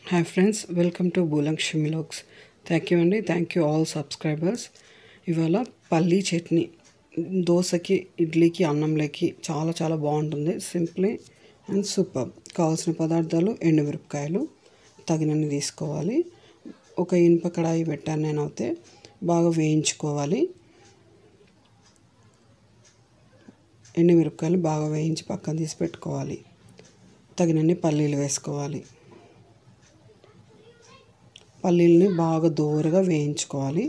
hi friends welcome to Bhulakshmi vlogs thank you అండి thank you all subscribers ఇవాళ పల్లీ చట్నీ దోశకి ఇడ్లీకి అన్నంలోకి చాలా చాలా బాగుంటుంది సింప్లీ అండ్ సూపర్ కావాల్సిన పదార్థాలు ఎండుమిరపకాయలు తగినన్ని తీసుకోవాలి ఒక ఇనుప కడాయి పెట్టాను నేను అయితే బాగా వేయించుకోవాలి ఎండుమిరపకాయలు బాగా వేయించి పక్కన తీసి పెట్టుకోవాలి తగినన్ని పల్లీలు వేసుకోవాలి పల్లీలని బాగా దోరగా వేయించుకోవాలి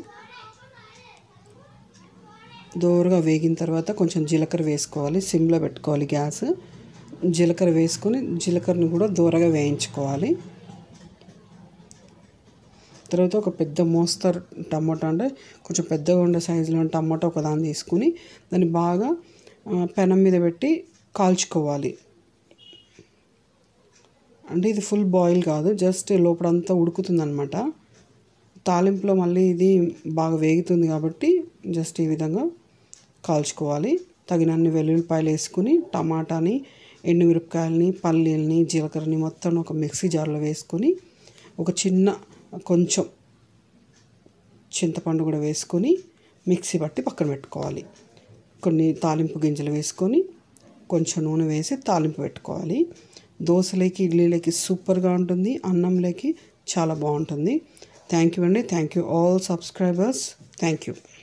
దోరగా వేగిన తర్వాత కొంచెం జీలకర్ర వేసుకోవాలి సిమ్లో పెట్టుకోవాలి గ్యాస్ జీలకర్ర వేసుకొని జీలకర్రని కూడా దూరగా వేయించుకోవాలి తర్వాత ఒక పెద్ద మోస్తరు టమాటా అంటే కొంచెం పెద్దగా ఉండే సైజులో టమాటా ఒక దాన్ని తీసుకుని దాన్ని బాగా పెనం మీద పెట్టి కాల్చుకోవాలి అంటే ఇది ఫుల్ బాయిల్ కాదు జస్ట్ లోపలంతా ఉడుకుతుందనమాట తాలింపులో మళ్ళీ ఇది బాగా వేగుతుంది కాబట్టి జస్ట్ ఈ విధంగా కాల్చుకోవాలి తగినన్ని వెల్లుల్లిపాయలు వేసుకుని టమాటాని ఎండుమిరపకాయలని పల్లీలని జీలకర్రని మొత్తం ఒక మిక్సీ జార్లో వేసుకొని ఒక చిన్న కొంచెం చింతపండు కూడా వేసుకొని మిక్సీ పట్టి పక్కన పెట్టుకోవాలి కొన్ని తాలింపు గింజలు వేసుకొని కొంచెం నూనె వేసి తాలింపు పెట్టుకోవాలి దోశలోకి ఇడ్లీలోకి సూపర్గా ఉంటుంది అన్నంలోకి చాలా బాగుంటుంది థ్యాంక్ యూ అండి thank you all subscribers thank you